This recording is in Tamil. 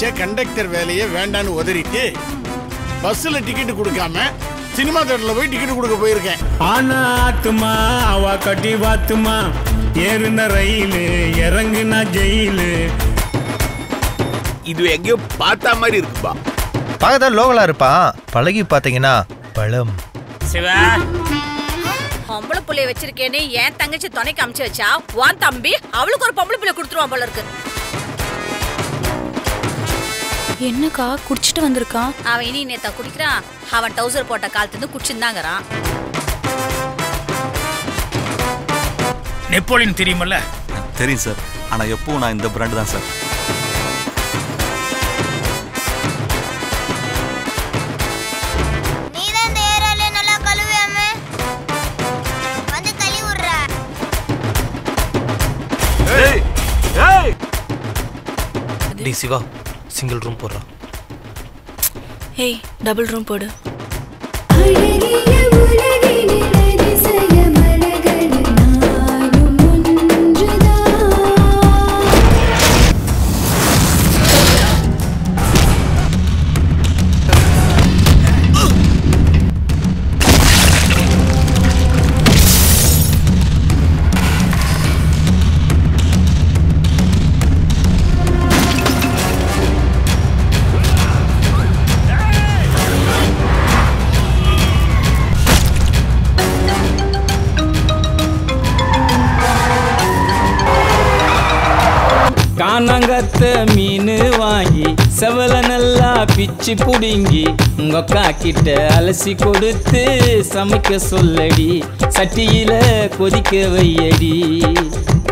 பிடிச்ச கண்டக்டர் வேலையை வேண்டான்னு உதறிட்டு பஸ்ல டிக்கெட் கொடுக்காம சினிமா தேட்டர்ல போய் டிக்கெட் கொடுக்க போயிருக்கேன் ஆனா ஆத்துமா அவ கட்டி வாத்துமா ஏறுன ரயிலு இறங்குனா ஜெயிலு இது எங்கேயோ பார்த்தா மாதிரி இருக்குப்பா பார்க்கதான் லோகலா இருப்பான் பழகி பார்த்தீங்கன்னா பழம் சிவா பொம்பளை புள்ளைய வச்சிருக்கேன்னு என் தங்கச்சி துணைக்கு அமுச்சு வச்சா உன் தம்பி அவளுக்கு ஒரு பொம்பளை புள்ள கொடுத்துருவான் போல இருக்கு என்னக்கா குடிச்சிட்டு வந்திருக்கான் அவன் இனி நேத்தா குடிக்கிறான் அவன் டவுசர் போட்ட காலத்துல இருந்து குடிச்சுதாங்கிறான் நெப்போலியன் தெரியுமல்ல தெரியும் சார் ஆனா எப்பவும் நான் இந்த பிராண்டு தான் சார் நீ தான் இந்த ஏரியால நல்லா கழுவியாம வந்து கழுவி விடுற டி சிவா சிங்கிள் ரூம் போடுறான் ஏய் டபுள் ரூம் போடு காணாங்கத்த மீன் வாங்கி செவல நல்லா பிச்சு புடுங்கி உங்க அக்கா கிட்ட அலசி கொடுத்து சமைக்க சொல்லடி சட்டியில கொதிக்க வையடி